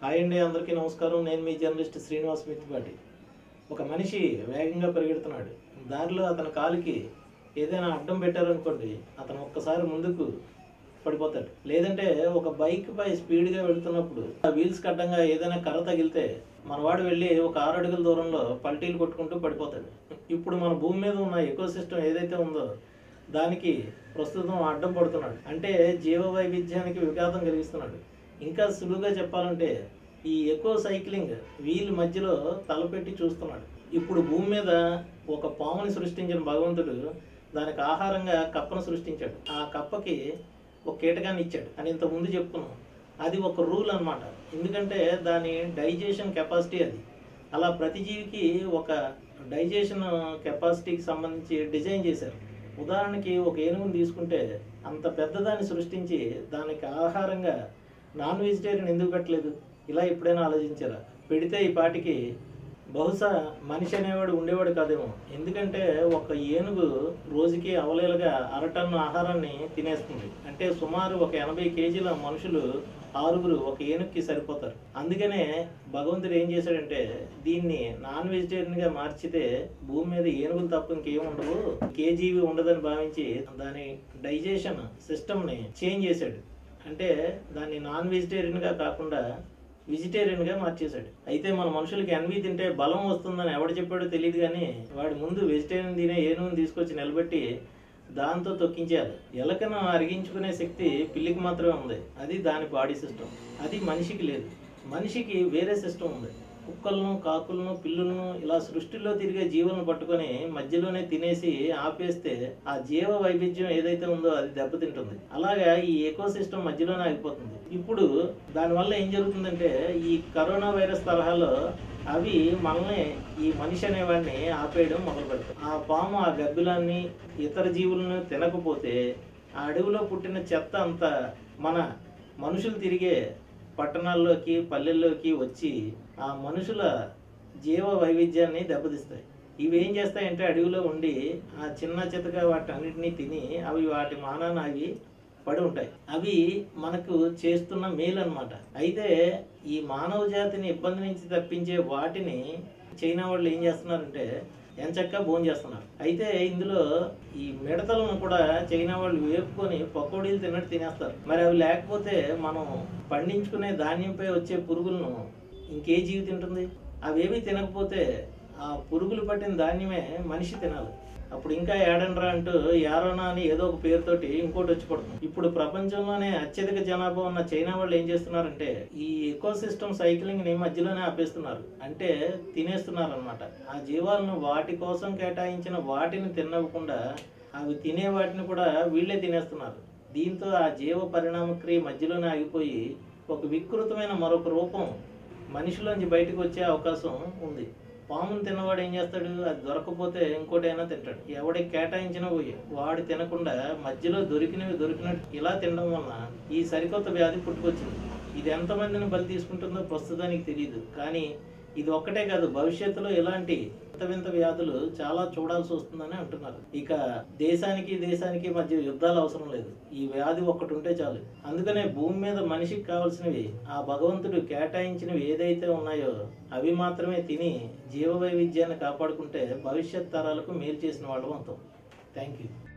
hi అండి అందరికీ నమస్కారం నేను మీ జర్నలిస్ట్ శ్రీనివాస్ మిత్తిపాటి ఒక మనిషి వేగంగా పరిగెడుతున్నాడు దారిలో అతని కాలుకి ఏదైనా అడ్డం పెట్టారనుకోండి అతను ఒక్కసారి ముందుకు పడిపోతాడు లేదంటే ఒక బైక్ పై స్పీడ్గా వెళుతున్నప్పుడు ఆ వీల్స్ అడ్డంగా ఏదైనా కర్ర తగిలితే మనవాడు వెళ్ళి ఒక ఆరు అడుగుల దూరంలో పల్టీలు కొట్టుకుంటూ పడిపోతాడు ఇప్పుడు మన భూమి మీద ఉన్న ఎకో సిస్టమ్ ఏదైతే ఉందో దానికి ప్రస్తుతం అడ్డం పడుతున్నాడు అంటే జీవ వైవిధ్యానికి విఘాతం కలిగిస్తున్నాడు ఇంకా సులువుగా చెప్పాలంటే ఈ ఎకో సైక్లింగ్ వీల్ మధ్యలో తలపెట్టి చూస్తున్నాడు ఇప్పుడు భూమి మీద ఒక పాముని సృష్టించిన భగవంతుడు దానికి ఆహారంగా కప్పను సృష్టించాడు ఆ కప్పకి ఒక కీటకాన్ని ఇచ్చాడు అని ఇంత ముందు చెప్పుకున్నాం అది ఒక రూల్ అన్నమాట ఎందుకంటే దాని డైజెషన్ కెపాసిటీ అది అలా ప్రతి జీవికి ఒక డైజెషన్ కెపాసిటీకి సంబంధించి డిజైన్ చేశారు ఉదాహరణకి ఒక ఏనుగుని తీసుకుంటే అంత పెద్దదాన్ని సృష్టించి దానికి ఆహారంగా నాన్ వెజిటేరియన్ ఎందుకు పెట్టలేదు ఇలా ఎప్పుడైనా ఆలోచించారా పెడితే ఈ పాటికి బహుశా మనిషి అనేవాడు ఉండేవాడు కాదేమో ఎందుకంటే ఒక ఏనుగు రోజుకి అవలేలుగా అరటన్ను ఆహారాన్ని తినేస్తుంది అంటే సుమారు ఒక ఎనభై కేజీల మనుషులు ఆరుగురు ఒక ఏనుగుకి సరిపోతారు అందుకనే భగవంతుడు ఏం చేశాడంటే దీన్ని నాన్ వెజిటేరియన్ గా మార్చితే భూమి మీద ఏనుగులు తప్ప ఇంకేం ఉండవు కేజీవి ఉండదని భావించి దాని డైజెషన్ సిస్టమ్ ని చేంజ్ చేశాడు అంటే దాన్ని నాన్ వెజిటేరియన్ గా కాకుండా వెజిటేరియన్ గా మార్చేశాడు అయితే మన మనుషులకి ఎన్వి తింటే బలం వస్తుందని ఎవడు చెప్పాడో తెలియదు కానీ వాడి ముందు వెజిటేరియన్ తినే ఏనుగుని తీసుకొచ్చి నిలబెట్టి దాంతో తొక్కించేయాలి ఎలకను అరిగించుకునే శక్తి పిల్లికి మాత్రమే ఉంది అది దాని బాడీ సిస్టమ్ అది మనిషికి లేదు మనిషికి వేరే సిస్టమ్ ఉంది కుక్కలను కాకులను పిల్లులను ఇలా సృష్టిలో తిరిగే జీవులను పట్టుకొని మధ్యలోనే తినేసి ఆపేస్తే ఆ జీవ వైవిధ్యం ఏదైతే ఉందో అది దెబ్బతింటుంది అలాగా ఈ ఎకో సిస్టమ్ మధ్యలోనే ఆగిపోతుంది ఇప్పుడు దానివల్ల ఏం జరుగుతుందంటే ఈ కరోనా వైరస్ తరహాలో అవి మనల్ని ఈ మనిషి అనేవాడిని ఆపేయడం మొదలు పెడతాయి ఆ పాము ఆ గబ్బిలాన్ని ఇతర జీవులను తినకపోతే ఆ అడవిలో పుట్టిన చెత్త అంతా మన మనుషులు తిరిగే పట్టణాల్లోకి పల్లెల్లోకి వచ్చి ఆ మనుషుల జీవ వైవిధ్యాన్ని దెబ్బతీస్తాయి ఇవి ఏం చేస్తాయంటే అడవిలో ఉండి ఆ చిన్న చితక వాటన్నిటిని తిని అవి వాటి మానాన అవి పడి ఉంటాయి అవి మనకు చేస్తున్న మేలు అన్నమాట అయితే ఈ మానవ జాతిని ఇబ్బంది నుంచి తప్పించే వాటిని చైనా వాళ్ళు ఏం చేస్తున్నారంటే ఎంచక్కా భోజనం చేస్తున్నారు అయితే ఇందులో ఈ మిడతలను కూడా చైనా వాళ్ళు వేపుకొని పకోడీలు తిన్నట్టు తినేస్తారు మరి అవి లేకపోతే మనం పండించుకునే ధాన్యంపై వచ్చే పురుగులను ఇంకే జీవి తింటుంది అవేవి తినకపోతే ఆ పురుగులు పట్టిన ధాన్యమే మనిషి తినాలి అప్పుడు ఇంకా ఏడండ్రా అంటూ యారోనా అని ఏదో ఒక పేరుతోటి ఇంకోటి వచ్చి పడుతుంది ఇప్పుడు ప్రపంచంలోనే అత్యధిక జనాభా ఉన్న చైనా వాళ్ళు ఏం చేస్తున్నారంటే ఈ ఎకో సిస్టమ్ సైక్లింగ్ ని మధ్యలోనే ఆపేస్తున్నారు అంటే తినేస్తున్నారు అనమాట ఆ జీవాలను వాటి కోసం కేటాయించిన వాటిని తినవ్వకుండా అవి తినే వాటిని కూడా వీళ్ళే తినేస్తున్నారు దీంతో ఆ జీవ పరిణామక్రియ మధ్యలోనే ఆగిపోయి ఒక వికృతమైన మరొక రూపం మనిషిలోంచి బయటకు వచ్చే అవకాశం ఉంది పామును తిన్నవాడు ఏం చేస్తాడు అది దొరకకపోతే ఇంకోటైనా తింటాడు ఎవడికి కేటాయించిన పోయి వాడు తినకుండా మధ్యలో దొరికినవి దొరికినట్టు ఇలా తినడం వలన ఈ సరికొత్త వ్యాధి పుట్టుకొచ్చింది ఇది ఎంతమందిని బలి తీసుకుంటుందో ప్రస్తుతానికి తెలియదు కానీ ఇది ఒక్కటే కాదు భవిష్యత్తులో ఇలాంటి వింత వింత వ్యాధులు చాలా చూడాల్సి వస్తుందని అంటున్నారు ఇక దేశానికి దేశానికి మధ్య యుద్ధాలు అవసరం లేదు ఈ వ్యాధి ఒక్కటి ఉంటే చాలు అందుకనే భూమి మీద మనిషికి కావాల్సినవి ఆ భగవంతుడు కేటాయించినవి ఏదైతే ఉన్నాయో అవి మాత్రమే తిని జీవ వైవిధ్యాన్ని కాపాడుకుంటే భవిష్యత్ తరాలకు మేలు చేసిన వాళ్ళం అవుతాం థ్యాంక్ యూ